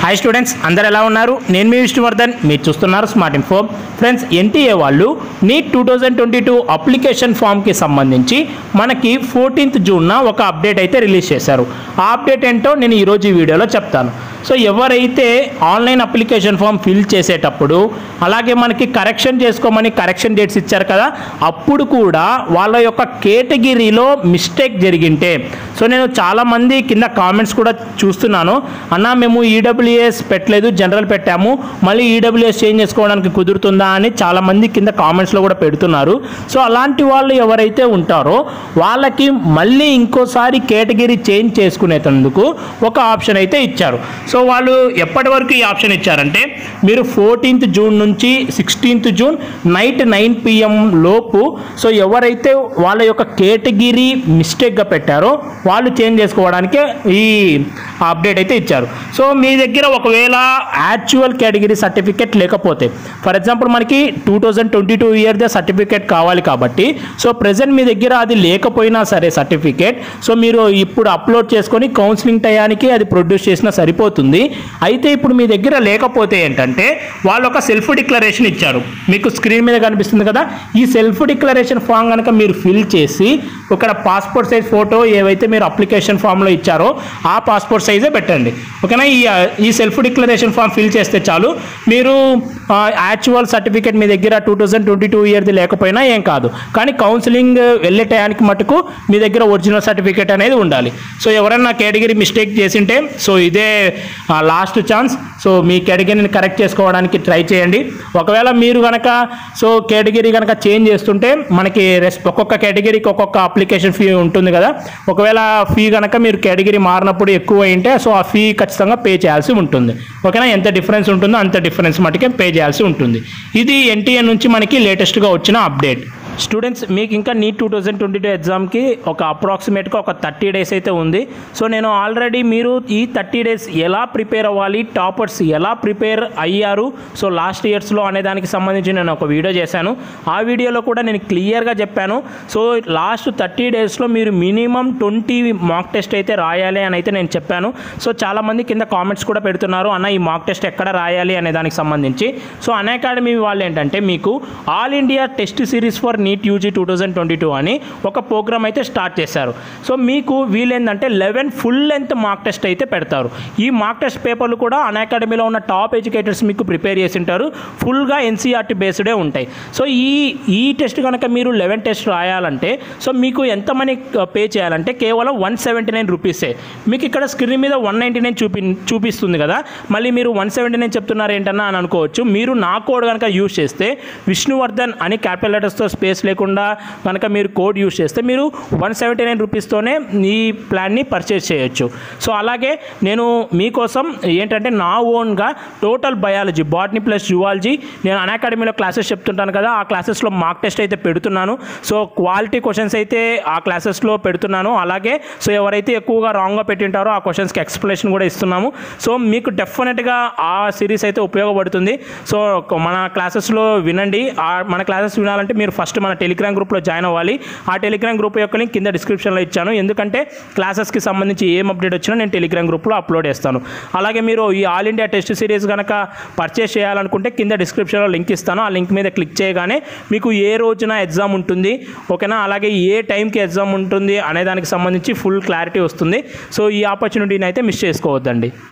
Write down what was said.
hi students అందరు ఎలా ఉన్నారు నేను మీ విష్ణువర్ధన్ మీరు చూస్తున్నారు స్మార్ట్ ఇన్ఫో ఫ్రెండ్స్ ఎన్టీఏ వాళ్ళు NEET two thousand twenty two application ఫామ్కి సంబంధించి మనకి ఫోర్టీన్త్ జూన్న ఒక అప్డేట్ అయితే రిలీజ్ చేశారు ఆ అప్డేట్ ఏంటో నేను ఈరోజు ఈ వీడియోలో చెప్తాను సో ఎవరైతే ఆన్లైన్ అప్లికేషన్ ఫామ్ ఫిల్ చేసేటప్పుడు అలాగే మనకి కరెక్షన్ చేసుకోమని కరెక్షన్ డేట్స్ ఇచ్చారు కదా అప్పుడు కూడా వాళ్ళ యొక్క కేటగిరీలో మిస్టేక్ జరిగింటే సో నేను చాలామంది కింద కామెంట్స్ కూడా చూస్తున్నాను అన్న మేము ఈడబ్ల్యూఎస్ పెట్టలేదు జనరల్ పెట్టాము మళ్ళీ ఈడబ్ల్యూఎస్ చేంజ్ చేసుకోవడానికి కుదురుతుందా అని చాలామంది కింద కామెంట్స్లో కూడా పెడుతున్నారు సో అలాంటి వాళ్ళు ఎవరైతే ఉంటారో వాళ్ళకి మళ్ళీ ఇంకోసారి కేటగిరీ చేంజ్ చేసుకునేందుకు ఒక ఆప్షన్ అయితే ఇచ్చారు సో వాళ్ళు ఎప్పటి వరకు ఈ ఆప్షన్ ఇచ్చారంటే మీరు ఫోర్టీన్త్ జూన్ నుంచి sixteenth June night nine PM లోపు సో ఎవరైతే వాళ్ళ యొక్క కేటగిరీ మిస్టేక్గా పెట్టారో వాళ్ళు చేంజ్ చేసుకోవడానికి ఈ అప్డేట్ అయితే ఇచ్చారు సో మీ దగ్గర ఒకవేళ యాక్చువల్ కేటగిరీ సర్టిఫికేట్ లేకపోతే ఫర్ ఎగ్జాంపుల్ మనకి టూ థౌజండ్ ట్వంటీ టూ ఇయర్దే సర్టిఫికేట్ కావాలి కాబట్టి సో ప్రజెంట్ మీ దగ్గర అది లేకపోయినా సరే సర్టిఫికేట్ సో మీరు ఇప్పుడు అప్లోడ్ చేసుకొని కౌన్సిలింగ్ టయానికి అది ప్రొడ్యూస్ చేసినా సరిపోతుంది అయితే ఇప్పుడు మీ దగ్గర లేకపోతే ఏంటంటే వాళ్ళు ఒక సెల్ఫ్ డిక్లరేషన్ ఇచ్చారు మీకు స్క్రీన్ మీద కనిపిస్తుంది కదా ఈ సెల్ఫ్ డిక్లరేషన్ ఫామ్ కనుక మీరు ఫిల్ చేసి ఇక్కడ పాస్పోర్ట్ సైజ్ ఫోటో ఏవైతే మీరు అప్లికేషన్ ఫామ్లో ఇచ్చారో ఆ పాస్పోర్ట్ సైజే పెట్టండి ఓకేనా ఈ ఈ సెల్ఫ్ డిక్లరేషన్ ఫామ్ ఫిల్ చేస్తే చాలు మీరు యాక్చువల్ సర్టిఫికేట్ మీ దగ్గర టూ థౌజండ్ ట్వంటీ టూ ఇయర్ది లేకపోయినా ఏం కాదు కానీ కౌన్సిలింగ్ వెళ్ళే టయానికి మటుకు మీ దగ్గర ఒరిజినల్ సర్టిఫికేట్ అనేది ఉండాలి సో ఎవరైనా కేటగిరీ మిస్టేక్ చేసింటే సో ఇదే లాస్ట్ ఛాన్స్ సో మీ కేటగిరీని కరెక్ట్ చేసుకోవడానికి ట్రై చేయండి ఒకవేళ మీరు కనుక సో కేటగిరీ కనుక చేంజ్ చేస్తుంటే మనకి రెస్ ఒక్కొక్క కేటగిరీకి ఒక్కొక్క అప్లికేషన్ ఫీ ఉంటుంది కదా ఒకవేళ ఫీ కనుక మీరు కేటగిరీ మారినప్పుడు ఎక్కువ అయింటే సో ఆ ఫీ ఖచ్చితంగా పే చేయాల్సి ఉంటుంది ఓకేనా ఎంత డిఫరెన్స్ ఉంటుందో అంత డిఫరెన్స్ మటుకే పే చేయాల్సి ఉంటుంది ఇది ఎన్టీఏ నుంచి మనకి లేటెస్ట్గా వచ్చిన అప్డేట్ స్టూడెంట్స్ మీకు ఇంకా NEET two thousand twenty two ఎగ్జామ్కి ఒక అప్రాక్సిమేట్గా ఒక థర్టీ డేస్ అయితే ఉంది సో నేను ఆల్రెడీ మీరు ఈ థర్టీ డేస్ ఎలా ప్రిపేర్ అవ్వాలి టాపర్స్ ఎలా ప్రిపేర్ అయ్యారు సో లాస్ట్ ఇయర్స్లో అనే దానికి సంబంధించి నేను ఒక వీడియో చేశాను ఆ వీడియోలో కూడా నేను క్లియర్గా చెప్పాను సో లాస్ట్ థర్టీ డేస్లో మీరు మినిమం ట్వంటీ మాక్ టెస్ట్ అయితే రాయాలి అని అయితే నేను చెప్పాను సో చాలామంది కింద కామెంట్స్ కూడా పెడుతున్నారు అన్న ఈ మాక్ టెస్ట్ ఎక్కడ రాయాలి అనే దానికి సంబంధించి సో అన్ అకాడమీ వాళ్ళు ఏంటంటే మీకు all India test series for NEET UG two thousand twenty two అని ఒక ప్రోగ్రామ్ అయితే స్టార్ట్ చేశారు సో మీకు వీలేందంటే eleven full length mock test అయితే పెడతారు ఈ మార్క్ టెస్ట్ పేపర్లు కూడా అన్ అకాడమీలో ఉన్న టాప్ ఎడ్యుకేటర్స్ మీకు ప్రిపేర్ చేసి ఉంటారు ఫుల్గా ఎన్సీఆర్టీ బేస్డే ఉంటాయి సో ఈ ఈ టెస్ట్ కనుక మీరు లెవెన్ టెస్ట్ రాయాలంటే సో మీకు ఎంత మనీ పే చేయాలంటే కేవలం వన్ సెవెంటీ నైన్ రూపీసే మీకు ఇక్కడ స్క్రీన్ మీద వన్ నైంటీ నైన్ చూపి చూపిస్తుంది కదా మళ్ళీ మీరు వన్ సెవెంటీ నైన్ చెప్తున్నారు ఏంటన్నా అని అనుకోవచ్చు మీరు నా కోడ్ కనుక యూజ్ చేస్తే విష్ణువర్ధన్ అని క్యాపిటల్ లెటర్స్తో స్పేస్ లేకుండా కనుక మీరు కోడ్ యూజ్ చేస్తే మీరు వన్ సెవెంటీ నైన్ రూపీస్తోనే ఈ ప్లాన్ని పర్చేస్ చేయొచ్చు సో అలాగే నేను మీకోసం ఏంటంటే నా ఓన్గా total biology botany plus zoology నేను అన్ అకాడమీలో క్లాసెస్ చెప్తుంటాను కదా ఆ క్లాసెస్లో మార్క్ టెస్ట్ అయితే పెడుతున్నాను సో క్వాలిటీ క్వశ్చన్స్ అయితే ఆ క్లాసెస్లో పెడుతున్నాను అలాగే సో ఎవరైతే ఎక్కువగా రాంగ్గా పెట్టింటారో ఆ క్వశ్చన్స్కి ఎక్స్ప్లెనేషన్ కూడా ఇస్తున్నాము సో మీకు డెఫినెట్గా ఆ సిరీస్ అయితే ఉపయోగపడుతుంది సో మన క్లాసెస్లో వినండి ఆ మన క్లాసెస్ వినాలంటే మీరు ఫస్ట్ మన టెలిగ్రామ్ గ్రూప్లో జాయిన్ అవ్వాలి ఆ టెలిగ్రామ్ గ్రూప్ యొక్క లింక్ కింద డిస్క్రిప్షన్లో ఇచ్చాను ఎందుకంటే క్లాసెస్కి సంబంధించి ఏం అప్డేట్ వచ్చినా నేను టెలిగ్రామ్ గ్రూప్లో అప్లోడ్ చేస్తాను అలాగే మీరు ఈ ఆల్ ఇండియా టెస్ట్ సిరీస్ కనుక పర్చేస్ చేయాలనుకుంటే కింద డిస్క్రిప్షన్లో లింక్ ఇస్తాను ఆ లింక్ మీద క్లిక్ చేయగానే మీకు ఏ రోజున ఎగ్జామ్ ఉంటుంది ఓకేనా అలాగే ఏ టైంకి ఎగ్జామ్ ఉంటుంది అనే దానికి సంబంధించి ఫుల్ క్లారిటీ వస్తుంది సో ఈ ఆపర్చునిటీని అయితే మిస్ చేసుకోవద్దండి